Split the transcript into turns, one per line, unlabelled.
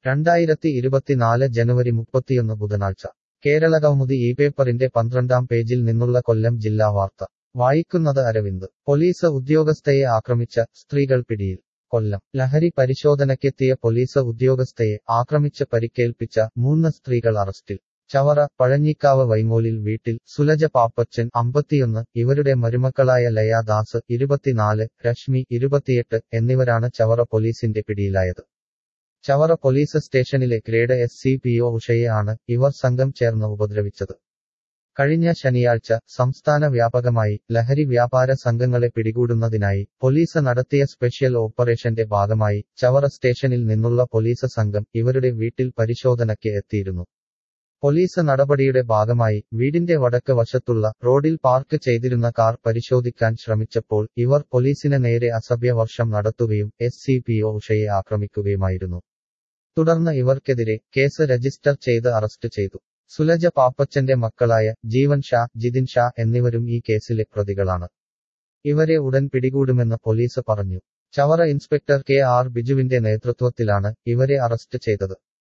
രണ്ടായിരത്തി ഇരുപത്തിനാല് ജനുവരി മുപ്പത്തിയൊന്ന് ബുധനാഴ്ച കേരളകൗമുദി ഈ പേപ്പറിന്റെ പന്ത്രണ്ടാം പേജിൽ നിന്നുള്ള കൊല്ലം ജില്ലാ വാർത്ത വായിക്കുന്നത് അരവിന്ദ് പോലീസ് ഉദ്യോഗസ്ഥയെ ആക്രമിച്ച സ്ത്രീകൾ പിടിയിൽ കൊല്ലം ലഹരി പരിശോധനയ്ക്കെത്തിയ പോലീസ് ഉദ്യോഗസ്ഥയെ ആക്രമിച്ച് പരിക്കേൽപ്പിച്ച മൂന്ന് സ്ത്രീകൾ അറസ്റ്റിൽ ചവറ പഴഞ്ഞിക്കാവ് വൈങ്ങോലിൽ വീട്ടിൽ സുലജ പാപ്പച്ചൻ അമ്പത്തിയൊന്ന് ഇവരുടെ മരുമക്കളായ ലയ ദാസ് ഇരുപത്തിനാല് രശ്മി ഇരുപത്തിയെട്ട് എന്നിവരാണ് ചവറ പോലീസിന്റെ പിടിയിലായത് ചവറ പോലീസ് സ്റ്റേഷനിലെ grade S C P O ഉഷയെ ആണ് ഇവർ സംഘം ചേർന്ന് ഉപദ്രവിച്ചത് കഴിഞ്ഞ ശനിയാഴ്ച സംസ്ഥാന വ്യാപകമായി ലഹരി വ്യാപാര സംഘങ്ങളെ പിടികൂടുന്നതിനായി പോലീസ് നടത്തിയ സ്പെഷ്യൽ ഓപ്പറേഷന്റെ ഭാഗമായി ചവറ സ്റ്റേഷനിൽ നിന്നുള്ള പോലീസ് സംഘം ഇവരുടെ വീട്ടിൽ പരിശോധനയ്ക്ക് എത്തിയിരുന്നു പോലീസ് നടപടിയുടെ ഭാഗമായി വീടിന്റെ വടക്ക് വശത്തുള്ള റോഡിൽ പാർക്ക് ചെയ്തിരുന്ന കാർ പരിശോധിക്കാൻ ശ്രമിച്ചപ്പോൾ ഇവർ പോലീസിന് നേരെ അസഭ്യവർഷം നടത്തുകയും എസ് സി പി ഒ ഉഷയെ ആക്രമിക്കുകയുമായിരുന്നു തുടർന്ന് ഇവർക്കെതിരെ കേസ് രജിസ്റ്റർ ചെയ്ത് അറസ്റ്റ് ചെയ്തു സുലജ പാപ്പച്ചന്റെ മക്കളായ ജീവൻ ഷാ ജിതിൻ ഷാ എന്നിവരും ഈ കേസിലെ പ്രതികളാണ് ഇവരെ ഉടൻ പിടികൂടുമെന്ന് പോലീസ് പറഞ്ഞു ചവറ ഇൻസ്പെക്ടർ കെ ആർ ബിജുവിന്റെ നേതൃത്വത്തിലാണ് ഇവരെ അറസ്റ്റ് ചെയ്തത്